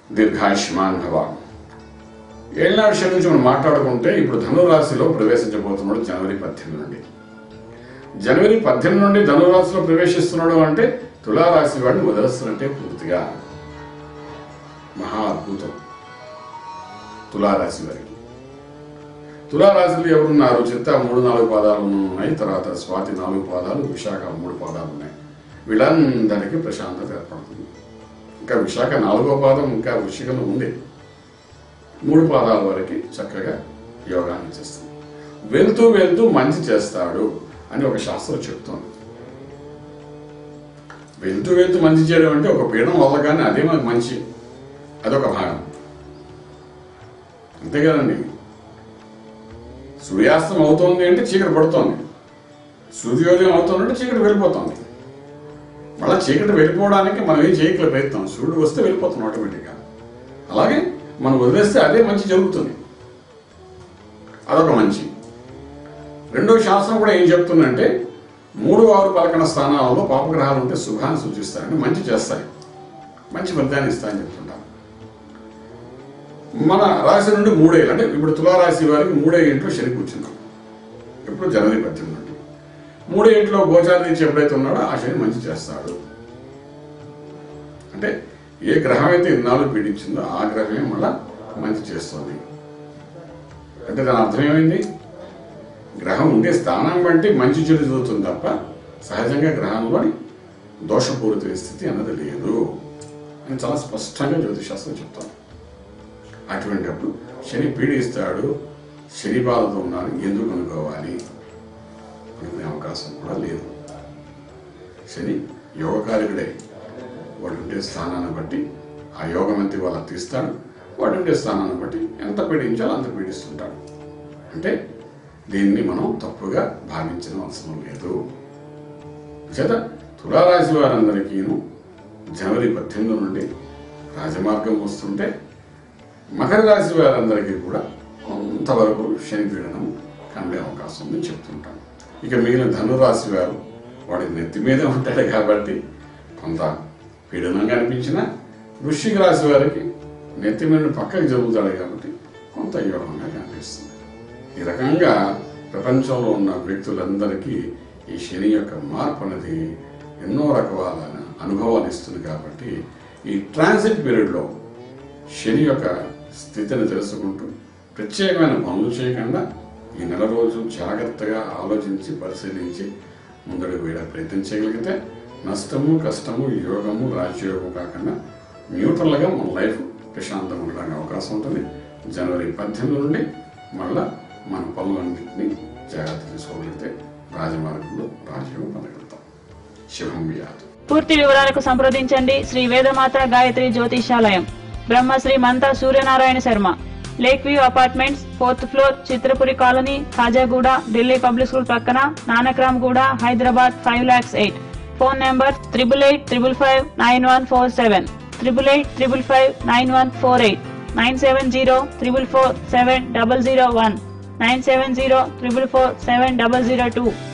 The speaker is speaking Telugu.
దీర్ఘాయుష్మాన్ భవ ఏళ్ళ విషయం నుంచి మనం మాట్లాడుకుంటే ఇప్పుడు ధనురాశిలో ప్రవేశించబోతున్నాడు జనవరి పద్దెనిమిది నుండి జనవరి పద్దెనిమిది నుండి ధనురాశిలో ప్రవేశిస్తున్నాడు అంటే తులారాశి వాడిని వదిలేస్తున్నట్టే పూర్తిగా మహా అద్భుతం తులారాశి వారికి తులారాశిలో ఎవరున్నారు చిత్త మూడు నాలుగు పాదాలు ఉన్నాయి తర్వాత స్వాతి నాలుగు పాదాలు విశాఖ మూడు పాదాలు ఉన్నాయి వీళ్ళందరికీ ప్రశాంతత ఏర్పడుతుంది ఇంకా విశాఖ నాలుగో పాదం ఇంకా వృషికంలో ఉంది మూడు పాదాల వరకు చక్కగా యోగాన్ని చేస్తుంది వెళ్తూ వెళ్తూ మంచి చేస్తాడు అని ఒక శాస్త్రం చెప్తోంది వెళ్తూ వెళ్తూ మంచి చేయడం అంటే ఒక పీడం వదలగానే అదే మనకు మంచి అదొక భాగం అంతే కదండి సూర్యాస్తం అవుతోంది అంటే చీకటి పడుతోంది సూర్యోదయం అవుతోందంటే చీకటి వెళ్ళిపోతుంది మళ్ళీ చీకటి వెళ్ళిపోవడానికి మనం ఏం చేయట్లేదు ప్రయత్నం సూర్యుడు వస్తే వెళ్ళిపోతాం ఆటోమేటిక్గా అలాగే మనం వదిలేస్తే అదే మంచి జరుగుతుంది అదొక మంచి రెండో శాస్త్రం కూడా ఏం చెప్తుందంటే మూడు ఆరు పలకన స్థానాలలో పాపగ్రహాలు ఉంటే శుభాన్ని సూచిస్తాయంటే మంచి చేస్తాయి మంచి ఫలితాన్ని ఇస్తాయని చెప్తుంటారు మన రాశి నుండి మూడేళ్ళు అంటే ఇప్పుడు తులారాశి వారికి మూడే ఇంట్లో శని కూర్చున్నాం ఇప్పుడు జనవరి పద్దెనిమిది నుండి మూడే ఇంట్లో గోచారం నుంచి ఎప్పుడైతే ఉన్నాడో ఆ శని మంచి చేస్తాడు అంటే ఏ గ్రహం అయితే ఇన్నాళ్ళు పీడించిందో ఆ గ్రహమే మళ్ళా మంచి చేస్తుంది అంటే దాని అర్థం ఏమైంది గ్రహం ఉండే స్థానం బట్టి మంచి చెడు జరుగుతుంది తప్ప సహజంగా గ్రహంలోని దోషపూరిత స్థితి అన్నది లేదు అని చాలా స్పష్టంగా జ్యోతిశాస్త్రం చెప్తాను అటువంటిప్పుడు శని పీడిస్తాడు శని బాధతో ఉన్నాడు ఎందుకు అనుకోవాలి అనుకునే అవకాశం కూడా లేదు శని యోగకారికుడే వాడు ఉండే స్థానాన్ని బట్టి ఆ యోగమంతి వాళ్ళ తీస్తాడు వాడు ఉండే స్థానాన్ని బట్టి ఎంత పీడించాలో అంత పీడిస్తుంటాడు అంటే దీన్ని మనం తప్పుగా భావించిన అవసరం లేదు చేత తులారాశి వారందరికీను జనవరి పద్దెనిమిది నుండి రాజమార్గం వస్తుంటే మకర రాశి వారందరికీ కూడా కొంతవరకు శని పీడనం కనబడే అవకాశం ఉందని చెప్తుంటాను ఇక మిగిలిన ధనురాశి వారు వాడి నెత్తి మీదే ఉంటాడు కాబట్టి కొంత పీడనంగా అనిపించిన వృశ్చిక రాశి వారికి నెత్తి మీద పక్కకి జరుగుతాడు కాబట్టి కొంత యోగంగా కనిపిస్తుంది ఈ రకంగా ప్రపంచంలో ఉన్న వ్యక్తులందరికీ ఈ శని యొక్క మార్పు అనేది ఎన్నో రకాల అనుభవాలు ఇస్తుంది కాబట్టి ఈ ట్రాన్సిట్ పీరియడ్లో శని యొక్క స్థితిని తెలుసుకుంటూ ప్రత్యేకమైన పనులు చేయకుండా ఈ నెల రోజు జాగ్రత్తగా ఆలోచించి పరిశీలించి ముందడుగు వేయడానికి ప్రయత్నం చేయగలిగితే నష్టము కష్టము యోగము రాజయోగము కాకుండా న్యూట్రల్గా మన లైఫ్ ప్రశాంతంగా ఉండడానికి అవకాశం ఉంటుంది జనవరి పద్దెనిమిది నుండి మళ్ళా మన పనులన్నింటినీ జాగ్రత్త తీసుకోగలిగితే రాజమార్గంలో రాజయోగం పొందగలుగుతాం శుభం వ్యాధి పూర్తి వివరాలకు సంప్రదించండి Shri Vedamata Gayatri Jyothishalayam Brahmasri Manta Suryanarayana Sharma lake view apartments fourth floor Chitrapuri colony Khajaguda Delhi public school పక్కన Nanakramguda Hyderabad five lakhs eight phone number triple eight triple five nine one four seven triple eight triple five nine one four eight nine seven zero triple four seven double zero one nine seven zero triple four seven double zero two